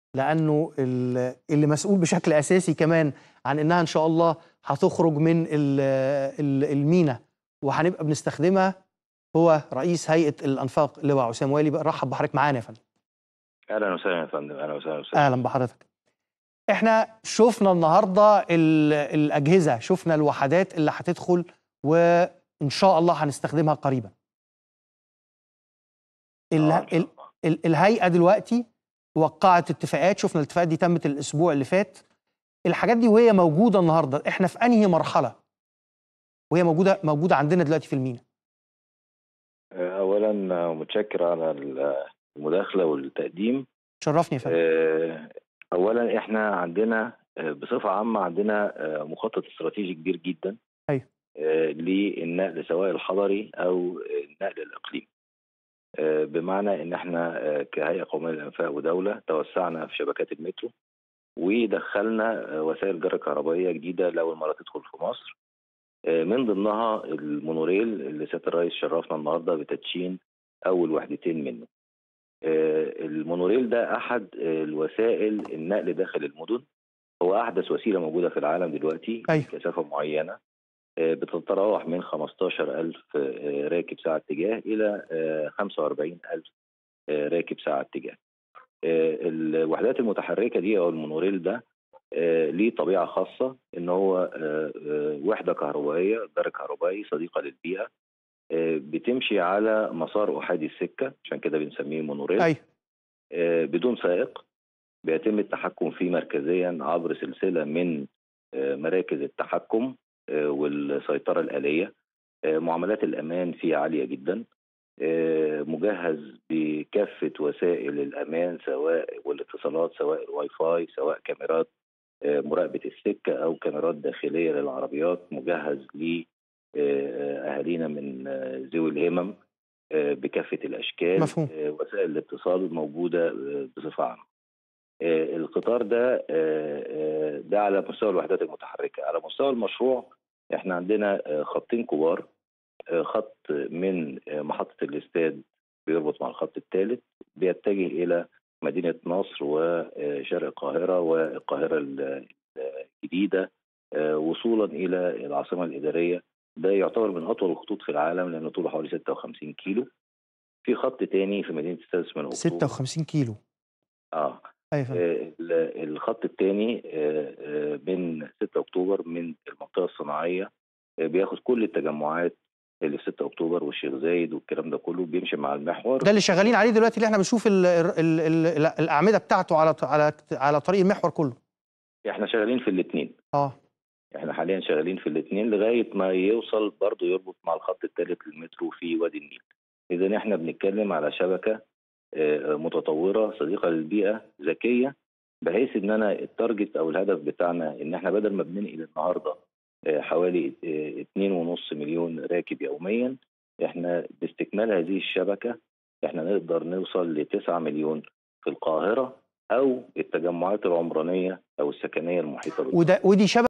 لانه ال- اللي مسؤول بشكل اساسي كمان عن انها ان شاء الله هتخرج من ال- ال- المينا وهنبقى بنستخدمها هو رئيس هيئه الانفاق اللواء عسام والي رحب بحضرتك معانا يا فندم اهلا وسهلا يا فندم اهلا وسهلا وسهلا اهلا بحضرتك احنا شفنا النهارده ال- الاجهزه شفنا الوحدات اللي هتدخل وان شاء الله هنستخدمها قريبا ال- آه، إن شاء ال- الله. ال- الهيئه دلوقتي وقعت اتفاقات شفنا الاتفاقات دي تمت الاسبوع اللي فات الحاجات دي وهي موجوده النهارده احنا في انهي مرحله وهي موجوده موجوده عندنا دلوقتي في المينا آه، اولا آه، متشكر على ال- المداخله والتقديم شرفني يا فندم آه، اولا احنا عندنا آه، بصفه عامه عندنا آه، مخطط استراتيجي كبير جدا أيوة. آه، للنقل سواء الحضري او آه، النقل الاقليمي آه، بمعنى ان احنا آه، كهيئه قوميه للانفاق ودوله توسعنا في شبكات المترو ودخلنا آه، وسائل جر كهربائيه جديده لاول مره تدخل في مصر آه، من ضمنها المونوريل اللي سياده الرئيس شرفنا النهارده بتدشين اول وحدتين منه آه، المونوريل ده احد آه، الوسائل النقل داخل المدن هو احدث وسيله موجوده في العالم دلوقتي أيوة. كثافه معينه آه، بتتراوح من 15000 آه، راكب ساعه اتجاه الى آه، 45000 آه، راكب ساعه اتجاه آه، الوحدات المتحركه دي او المونوريل ده آه، ليه طبيعه خاصه ان هو آه، آه، وحده كهربائيه درج كهربائي صديقه للبيئه آه، بتمشي على مسار احادي السكه عشان كده بنسميه مونوريل ايوه آه، بدون سائق بيتم التحكم فيه مركزيا عبر سلسله من آه، مراكز التحكم آه، والسيطره الاليه آه، معاملات الامان فيه عاليه جدا آه، مجهز بكافه وسائل الامان سواء والاتصالات سواء الواي فاي سواء كاميرات آه، مراقبه السكه او كاميرات داخليه للعربيات مجهز ل آه، اهالينا من آه، ذوي الهمم آه، بكافه الاشكال مفهوم. آه، وسائل الاتصال موجوده آه، بصفه عامه آه، القطار ده آه، آه، ده على مستوى الوحدات المتحركه على مستوى المشروع احنا عندنا آه، خطين كبار آه، خط من آه، محطه الاستاد بيربط مع الخط الثالث بيتجه الى مدينه نصر وشرق القاهره والقاهره ال- الجديده آه، وصولا الى العاصمه الاداريه ده يعتبر من اطول الخطوط في العالم لانه طوله حوالي 56 كيلو في خط تاني في مدينه السادس من اكتوبر 56 كيلو اه ايوه يا فندم آه، ال- الخط الثاني من 6 اكتوبر من المنطقه الصناعيه آه، بياخد كل التجمعات اللي في 6 اكتوبر والشيخ زايد والكلام ده كله بيمشي مع المحور ده اللي شغالين عليه دلوقتي اللي احنا بنشوف ال ال ال ال الاعمده بتاعته على على على طريق المحور كله احنا شغالين في الاثنين اه احنا حاليا شغالين في الاثنين لغايه ما يوصل برضه يربط مع الخط الثالث للمترو في وادي النيل اذا احنا بنتكلم على شبكه آه، متطوره صديقه للبيئه ذكيه بحيث ان انا التارجت او الهدف بتاعنا ان احنا بدل ما بننقل النهارده آه، حوالي آه، 2.5 مليون راكب يوميا احنا باستكمال هذه الشبكه احنا نقدر نوصل ل 9 مليون في القاهره او التجمعات العمرانيه او السكنيه المحيطه بالقاهره وده ودي شبكه